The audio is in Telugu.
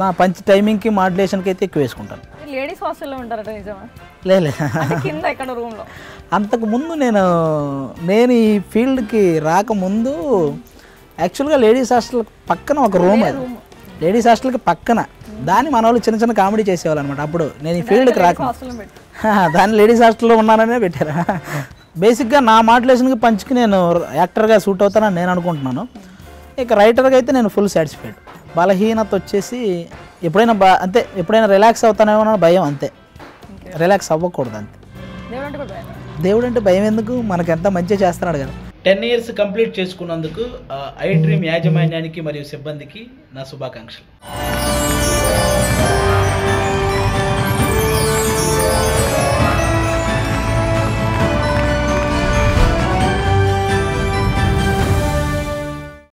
నా పంచ్ టైమింగ్కి మాడ్యులేషన్కి అయితే ఎక్కువ వేసుకుంటాను లేడీస్ హాస్టల్లో ఉంటారట నిజమా లే లే. అంటే కింద ఇక్కడ రూమ్ లో అంతకు ముందు నేను నేను ఈ ఫీల్డ్కి రాకముందు యాక్చువల్గా లేడీస్ హాస్టల్ పక్కన ఒక రూమ్ అది లేడీస్ హాస్టల్కి పక్కన దాన్ని మన వాళ్ళు చిన్న చిన్న కామెడీ చేసేవాళ్ళు అనమాట అప్పుడు నేను ఈ ఫీల్డ్కి రాక హాస్టల్లో పెట్టి దాన్ని లేడీస్ హాస్టల్లో ఉన్నాననే పెట్టారు బేసిక్గా నా మాడ్యులేషన్కి పంచుకి నేను యాక్టర్గా సూట్ అవుతానని నేను అనుకుంటున్నాను ఇక రైటర్గా అయితే నేను ఫుల్ సాటిస్ఫైడ్ బలహీనత వచ్చేసి ఎప్పుడైనా బా అంతే ఎప్పుడైనా రిలాక్స్ అవుతానేమో అన్న భయం అంతే రిలాక్స్ అవ్వకూడదు అంతే దేవుడు అంటే కూడా భయం. దేవుడు అంటే భయం ఎందుకు మనకు ఎంత మంచిగా చేస్తున్నాడు కదా టెన్ ఇయర్స్ కంప్లీట్ చేసుకున్నందుకు ఐ డ్రీమ్ యాజమాన్యానికి మరియు సిబ్బందికి నా శుభాకాంక్షలు